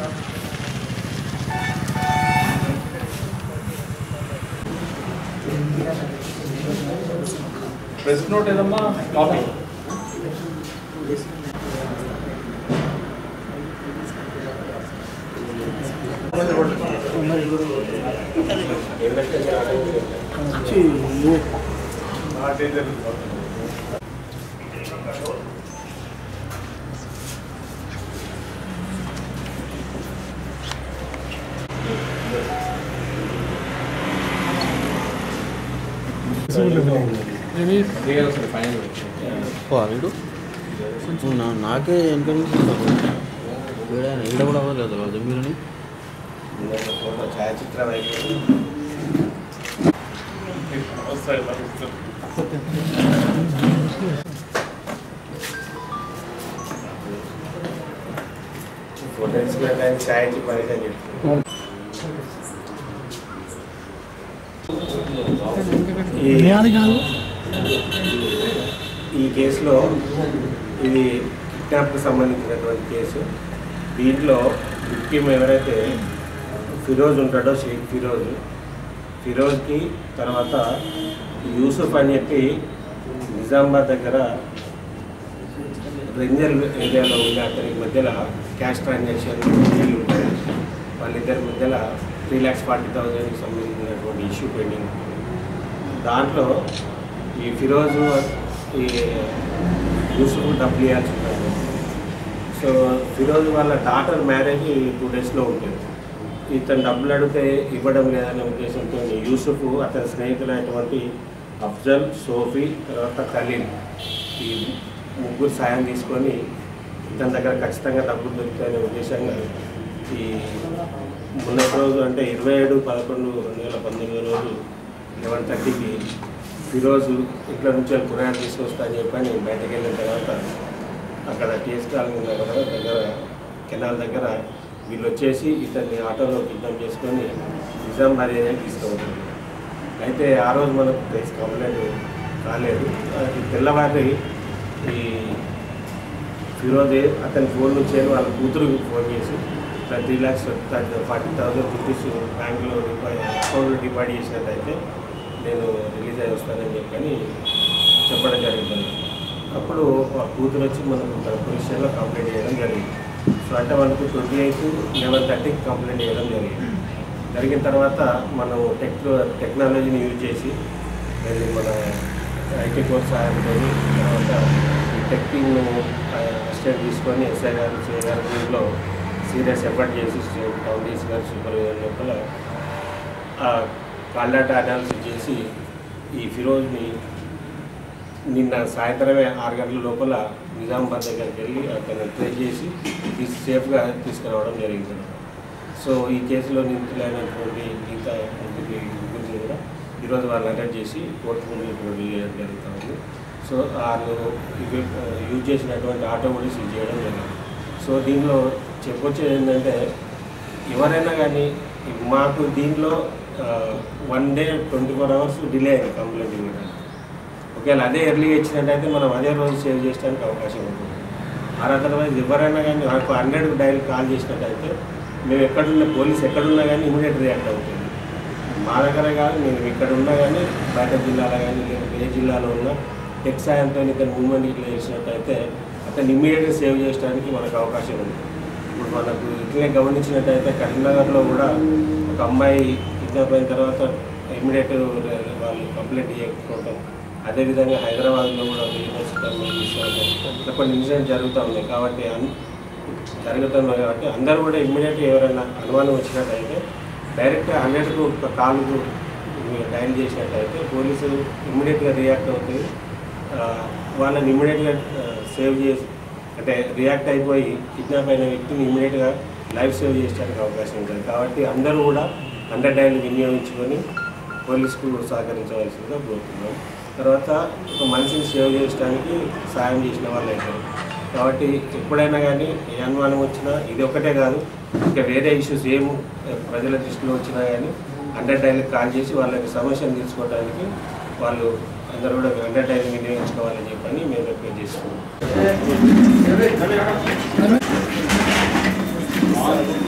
press note ఏదమ్మా copy వీడు నా- నాకే వెనక నుంచి వీడ ఈడ కూడా అవ్వలేదు కదా మీరుని ఛాయాచిత్రం ఫోటోస్ ఛాయాచిత్రం పరిచయం చెప్తాను ఈ ఈ కేసులో ఇది కిడ్నాప్కి సంబంధించినటువంటి కేసు దీంట్లో విక్టిమ్ ఎవరైతే ఫిరోజ్ ఉంటాడో షేక్ ఫిరోజ్ ఫిరోజ్కి తర్వాత యూసుఫ్ అని చెప్పి నిజామాబాద్ దగ్గర రెంజల్ ఏరియాలో ఉండే అతని మధ్యలో క్యాష్ ట్రాన్సాక్షన్ డీల్ ఉంటుంది వాళ్ళిద్దరి మధ్యలో త్రీ ల్యాక్స్ ఫార్టీ థౌజండ్కి సంబంధించినటువంటి ఇష్యూ పెండింగ్ దాంట్లో ఈ ఫిరోజు ఈ యూసుఫ్ డబ్బులు ఇవ్వాల్సి ఉంటుంది సో ఫిరోజ్ వాళ్ళ డాటర్ మ్యారేజ్ టూ డేస్లో ఉంటుంది ఇతను డబ్బులు అడిగితే ఇవ్వడం లేదనే ఉద్దేశంతో యూసుఫ్ అతని స్నేహితులైనటువంటి అఫ్జల్ సోఫీ తర్వాత ఖలీల్ ఈ ముగ్గురు సాయం తీసుకొని ఇతని దగ్గర ఖచ్చితంగా డబ్బులు దొరుకుతాయనే ఉద్దేశంగా ఈ మొన్నటి రోజు అంటే ఇరవై ఏడు పదకొండు రెండు వేల పంతొమ్మిది రోజు లెవెన్ థర్టీకి ఈరోజు ఇంట్లో నుంచి కూరగాయలు తీసుకొస్తా అని చెప్పని బయటకు వెళ్ళిన తర్వాత అక్కడ టీఎస్ కాలనీ దగ్గర దగ్గర కెనాల్ దగ్గర వీళ్ళు వచ్చేసి ఇతన్ని ఆటోలో కిడ్నాప్ చేసుకొని నిజామాబాద్ ఏరియాకి తీసుకుపోతుంది అయితే ఆ రోజు మనకు కేసు కంప్లైంట్ కాలేదు అది తెల్లవారి ఈ ఫిరోజ్ అతని ఫోన్ నుంచి వాళ్ళ కూతురుకి ఫోన్ చేసి three lakhs forty thousand rupees బ్యాంకులో డిపాజిట్ అకౌంట్లో డిపాజిట్ చేసినట్టయితే నేను రిలీజ్ అయ్యి వస్తానని చెప్పని చెప్పడం జరిగింది అప్పుడు ఆ కూతురు వచ్చి మనం పోలీస్ స్టేషన్లో కంప్లైంట్ చేయడం జరిగింది సో అంటే మనకు ట్వంటీ ఎయిత్ లెవెన్ థర్టీకి కంప్లైంట్ చేయడం జరిగింది జరిగిన తర్వాత మనం టెక్ టెక్నాలజీని యూజ్ చేసి అది మన ఐటీ కోర్స్ సహాయంతో తర్వాత ఈ టెక్నింగ్ను అసిస్టెంట్ తీసుకొని ఎస్ఐ గారు సిఐ గారు దీంట్లో సీరియస్ ఎఫర్ట్ చేసి టౌన్ డీసీ గారు సూపర్వైజర్ లోపల ఆ కాల్డాటా అనాలిసిస్ చేసి ఈ ఫిరోజ్ని నిన్న సాయంత్రమే ఆరు గంటల లోపల నిజామాబాద్ దగ్గరికి వెళ్ళి అతను ట్రేస్ చేసి తీసి సేఫ్గా తీసుకురావడం జరిగింది సో ఈ కేసులో నిందితులైనటువంటి గీత ముగ్గురి ముగ్గురిని కూడా ఈరోజు వాళ్ళని అరెస్ట్ చేసి కోర్టు ముందు ప్రొడ్యూస్ చేయడం జరుగుతుంది సో వాళ్ళు ఇవి యూజ్ చేసినటువంటి ఆటో కూడా సీజ్ చేయడం జరిగింది సో దీనిలో చెప్పొచ్చేది ఏంటంటే ఎవరైనా కానీ మాకు దీనిలో one day twenty four hours delay అయింది కంప్లైంట్ ఇవ్వడానికి ఒకవేళ అదే ఎర్లీగా ఇచ్చినట్టయితే మనం అదే రోజు సేవ్ చేయడానికి అవకాశం ఉంటుంది ఆ అదర్వైజ్ ఎవరైనా కానీ నాకు హండ్రెడ్ డైల్ కాల్ చేసినట్టయితే మేము ఎక్కడున్న పోలీస్ ఎక్కడున్నా కానీ ఇమీడియట్ రియాక్ట్ అవుతుంది మా దగ్గర కాదు నేను ఇక్కడ ఉన్నా కానీ బయట జిల్లాలో కానీ లేకపోతే ఏ జిల్లాలో ఉన్నా టెక్ సాయంతో ఇక్కడ మూవ్మెంట్ ఇట్లా చేసినట్టయితే అతను ఇమీడియట్గా సేవ్ చేయడానికి మనకు అవకాశం ఉంది ఇప్పుడు మనకు ఇట్లనే గమనించినట్టయితే కరీంనగర్లో కూడా ఒక అమ్మాయి కిడ్నాప్ అయిన తర్వాత ఇమీడియట్ వాళ్ళు కంప్లైంట్ చేయకపోవటం అదేవిధంగా హైదరాబాద్లో కూడా యూనివర్సిటీ ఇట్లా కొన్ని ఇన్సిడెంట్ జరుగుతూ ఉన్నాయి కాబట్టి అన్ జరుగుతున్నాయి కాబట్టి అందరూ కూడా ఇమ్మీడియట్గా ఎవరైనా అనుమానం వచ్చినట్టయితే డైరెక్ట్గా హండ్రెడ్కు ఒక కాల్కు డైల్ చేసినట్టయితే పోలీసు ఇమ్మీడియట్గా రియాక్ట్ అవుతుంది ఆ, వాళ్ళని ఇమ్మీడియట్గా సేవ్ చేసి అంటే రియాక్ట్ అయిపోయి కిడ్నాప్ అయిన వ్యక్తిని ఇమ్మీడియట్గా లైఫ్ సేవ్ చేయడానికి అవకాశం ఉంటుంది కాబట్టి అందరూ కూడా హండ్రెడ్ డైల్ వినియోగించుకొని పోలీసుకు సహకరించవలసిందిగా కోరుతున్నాం తర్వాత ఒక మనిషిని సేవ్ చేయడానికి సాయం చేసిన వాళ్ళు అవుతారు కాబట్టి ఎప్పుడైనా కానీ ఏ అనుమానం వచ్చినా ఇది ఒకటే కాదు ఇంకా వేరే ఇష్యూస్ ఏం ప్రజల దృష్టిలో వచ్చినా కానీ హండ్రెడ్ డైల్కి కాల్ చేసి వాళ్ళకి సమస్యను తీర్చుకోవడానికి వాళ్ళు అందరూ కూడా హండ్రెడ్ డైల్ వినియోగించుకోవాలని చెప్పని మేము రిక్వెస్ట్ చేసుకున్నాం